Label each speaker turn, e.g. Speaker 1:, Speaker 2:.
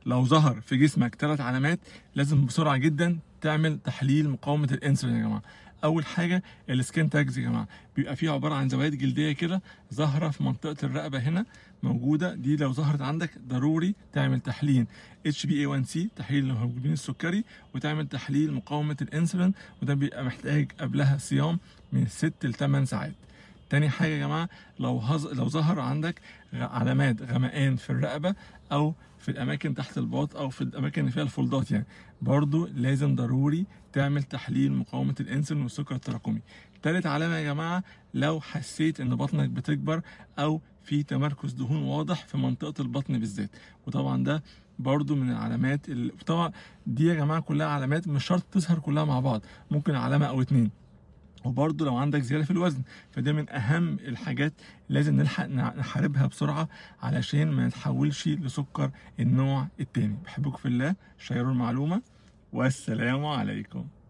Speaker 1: لو ظهر في جسمك ثلاث علامات لازم بسرعه جدا تعمل تحليل مقاومه الانسولين يا جماعه اول حاجه السكين تاجز يا جماعه بيبقى فيه عباره عن زوايد جلديه كده ظاهره في منطقه الرقبه هنا موجوده دي لو ظهرت عندك ضروري تعمل تحليل اتش بي اي 1 سي تحليل الهيموجلوبين السكري وتعمل تحليل مقاومه الانسولين وده بيبقى محتاج قبلها صيام من 6 ل 8 ساعات تاني حاجه يا جماعه لو هز... لو ظهر عندك غ- علامات غمقان في الرقبه او في الاماكن تحت الباط او في الاماكن اللي فيها الفولدات يعني برضو لازم ضروري تعمل تحليل مقاومه الانسولين والسكر التراكمي تالت علامه يا جماعه لو حسيت ان بطنك بتكبر او في تمركز دهون واضح في منطقه البطن بالذات وطبعا ده برضو من العلامات اللي طبعا دي يا جماعه كلها علامات مش شرط تظهر كلها مع بعض ممكن علامه او اتنين وبرضه لو عندك زياده في الوزن فده من اهم الحاجات لازم نلحق نع- نحاربها بسرعه علشان ما نتحولش لسكر النوع التاني بحبكم في الله شيروا المعلومه والسلام عليكم